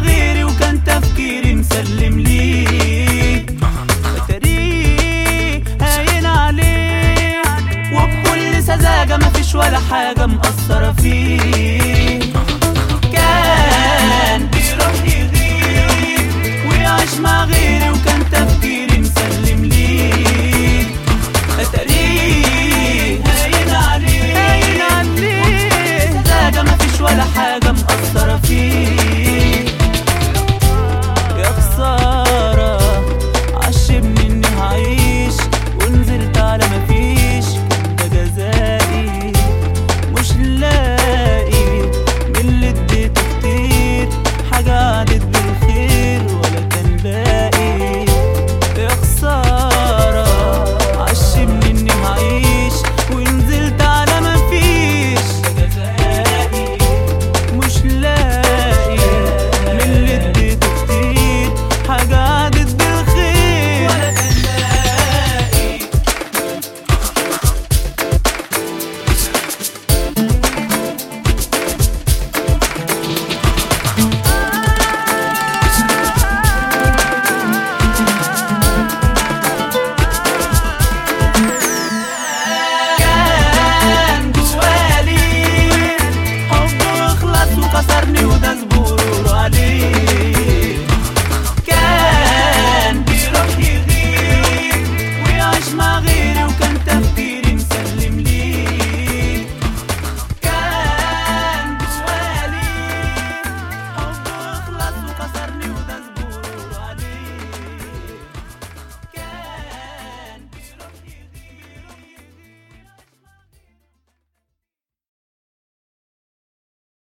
غيري وكان تفكيري مسلم ليه اتاريه هاين عليه وبكل سذاجة مفيش ولا حاجة مأثرة فيه كان بيروح يغيب ويعيش مع غيري وكان تفكيري مسلم ليه اتاريه هاين عليه هاين عليه سذاجة مفيش ولا حاجة مأثرة فيه يا خسارة عشمني اني هعيش ونزلت على مفيش ده جزائي مش لاقي من اللي اديته كتير حاجة عدت بالخير ولا كان باقي يا خسارة عشمني اني هعيش ونزلت على مفيش ده جزائي مش لاقي من اللي اديته كتير حاجة عدت بالخير ولا كان باقي كان جوالي حب وخلص وكسرني وده زبور